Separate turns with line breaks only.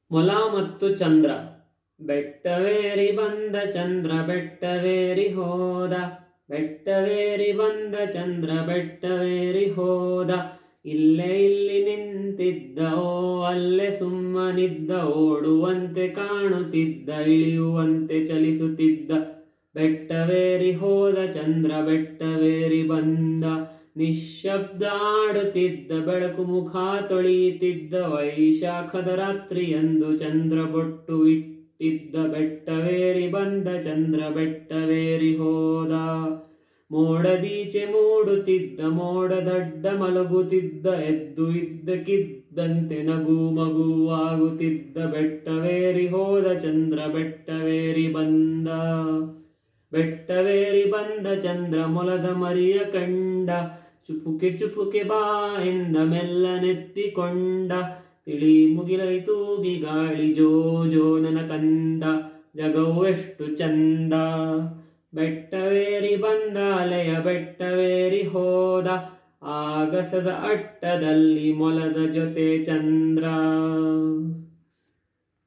ಮೊಲ ಮತ್ತು ಚಂದ್ರ ಬೆಟ್ಟವೇರಿ ಬಂದ ಚಂದ್ರ ಬೆಟ್ಟವೇರಿ ಹೋದ ಬೆಟ್ಟವೇರಿ ಬಂದ ಚಂದ್ರ ಬೆಟ್ಟವೇರಿ ಹೋದ ಇಲ್ಲೇ ಇಲ್ಲಿ ನಿಂತಿದ್ದ ಓ ಅಲ್ಲೇ ಸುಮ್ಮನಿದ್ದ ಓಡುವಂತೆ ಕಾಣುತ್ತಿದ್ದ ಇಳಿಯುವಂತೆ ಚಲಿಸುತ್ತಿದ್ದ ಬೆಟ್ಟವೇರಿ ಹೋದ ಚಂದ್ರ ಬೆಟ್ಟವೇರಿ ಬಂದ ನಿಶ್ಶಬ್ದ ಆಡುತ್ತಿದ್ದ ಬೆಳಕು ಮುಖ ತೊಳೆಯುತ್ತಿದ್ದ ವೈಶಾಖದ ರಾತ್ರಿಯಂದು ಚಂದ್ರ ಬೊಟ್ಟು ಇಟ್ಟಿದ್ದ ಬೆಟ್ಟವೇರಿ ಬಂದ ಚಂದ್ರ ಬೆಟ್ಟವೇರಿ ಹೋದ ಮೋಡದೀಚೆ ಮೂಡುತ್ತಿದ್ದ ಮೋಡದಡ್ಡ ಮಲಗುತ್ತಿದ್ದ ಎದ್ದು ಇದ್ದಕ್ಕಿದ್ದಂತೆ ನಗು ಮಗುವಾಗುತ್ತಿದ್ದ ಬೆಟ್ಟವೇರಿ ಹೋದ ಚಂದ್ರ ಬೆಟ್ಟವೇರಿ ಬಂದ ಬೆಟ್ಟವೇರಿ ಬಂದ ಚಂದ್ರ ಮೊಲದ ಮರಿಯ ಕಂಡ ಚುಪುಕೆ ಚುಪುಕೆ ಬಾ ಎಂದ ಮೆಲ್ಲನೆತ್ತಿಕೊಂಡ ತಿಳಿ ಮುಗಿಲೈ ತೂಗಿ ಗಾಳಿ ಜೋ ಜೋ ನನ್ನ ಕಂದ ಜಗವು ಎಷ್ಟು ಚಂದ ಬೆಟ್ಟವೇರಿ ಬಂದ ಅಲೆಯ ಬೆಟ್ಟವೇರಿ ಹೋದ ಆಗಸದ ಅಟ್ಟದಲ್ಲಿ ಮೊಲದ ಜೊತೆ ಚಂದ್ರ